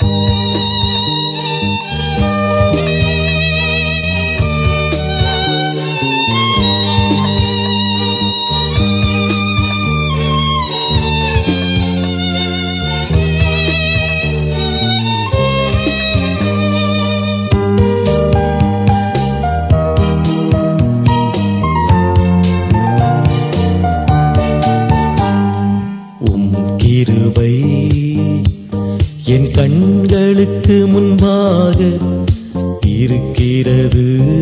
உம் கிருபை என் கண்களுக்கு முன்பாக இருக்கிறது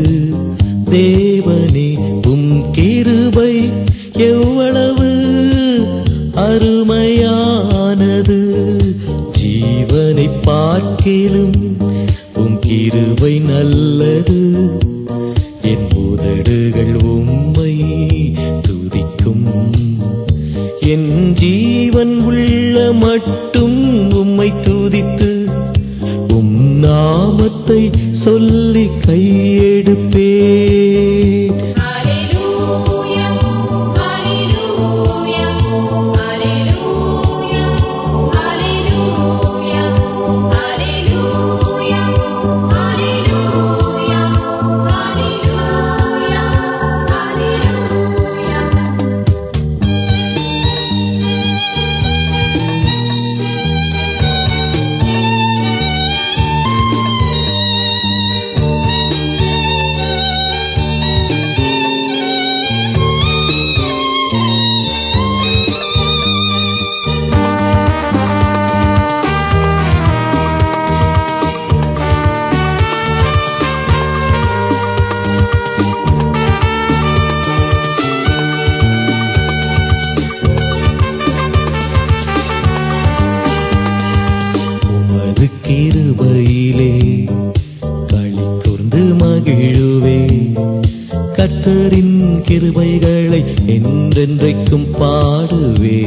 தேவனே உம் கிருபை எவ்வளவு அருமையானது ஜீவனை பார்க்கிலும் உம் கிருபை நல்லது என் உதடுகள் உம்மை துதிக்கும் என் ஜீவன் உள்ள மட்டும் உம்மை துதித்து உம் நாமத்தை சொல்லி கையெடுப்பே Hallelujah, hallelujah, hallelujah, hallelujah, hallelujah, hallelujah, hallelujah, hallelujah. உமது கிருபையிலே களி கூர்ந்து மகிழுவே கர்த்தரின் கிருபைகளை என்றென்றைக்கும் பாடுவே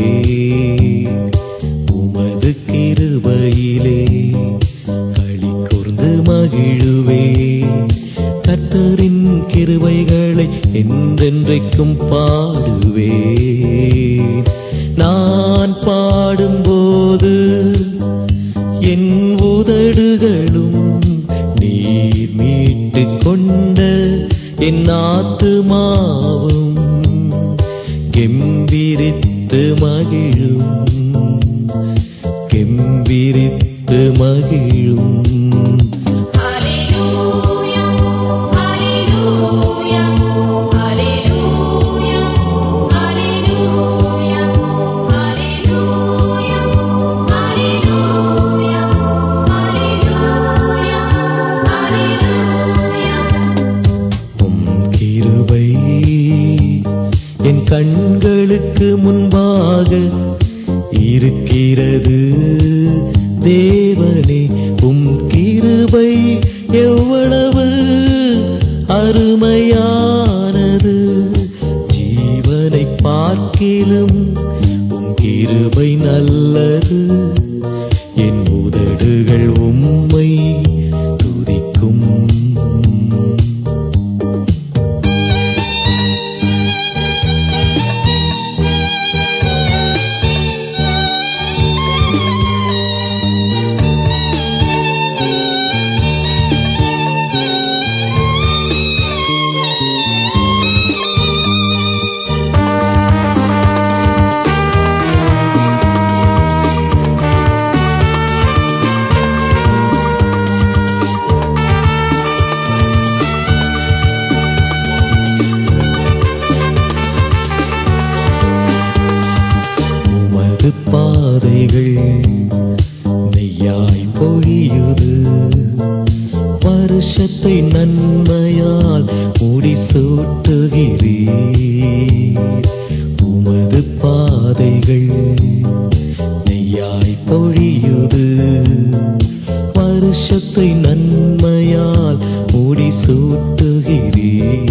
உமது கிருபையிலே களி கூர்ந்து மகிழுவே கர்த்தரின் கிருபைகளை என்றென்றைக்கும் பாடுவே நான் பாடும்போது என் உதடுகளும் நீர் மீட்டு கொண்ட என் ஆத்துமாவும் கெம்பிரித்து மகிழும் கெம்பிரித்து மகிழும் Hallelujah, hallelujah, hallelujah, hallelujah, hallelujah, hallelujah, hallelujah, hallelujah. உம் கிருபை என் கண்களுக்கு முன்பாக இருக்கிறது தேவனே உம் கிருபை எவ்வளவு அருமையானது ஜீவனை பார்க்கிலும் உம் கிருபை நல்லது என் உதடுகள் உம்மை துதிக்கும் உமது பாதைகள் நெய்யாய் பொழியுது வருஷத்தை நன்மையால் முடி சூட்டுகிறீர் உமது பாதைகள் நெய்யாய் பொழியுது வருஷத்தை நன்மையால் முடி சூட்டுகிறீர்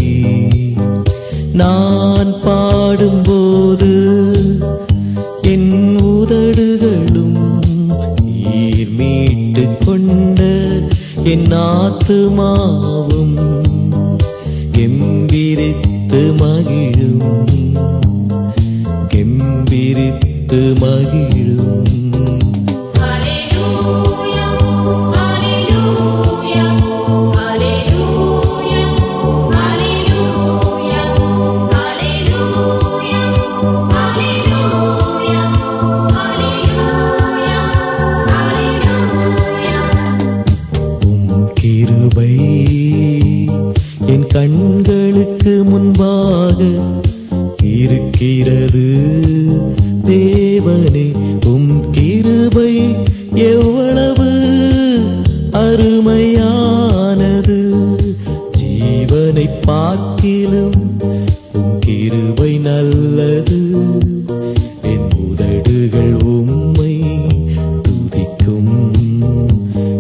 நான் பாடும்போது என் உதடுகளும் நீர் மீட்டு கொண்ட என் ஆத்துமாவும் கெம்பிரித்து மகிழும் கெம்பிரித்து மகிழும் Hallelujah,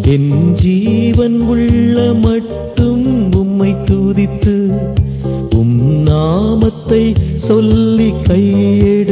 என் ஜீவன் உள்ள மட்டும் உம்மை துதித்து உம் நாமத்தை சொல்லி கையெடு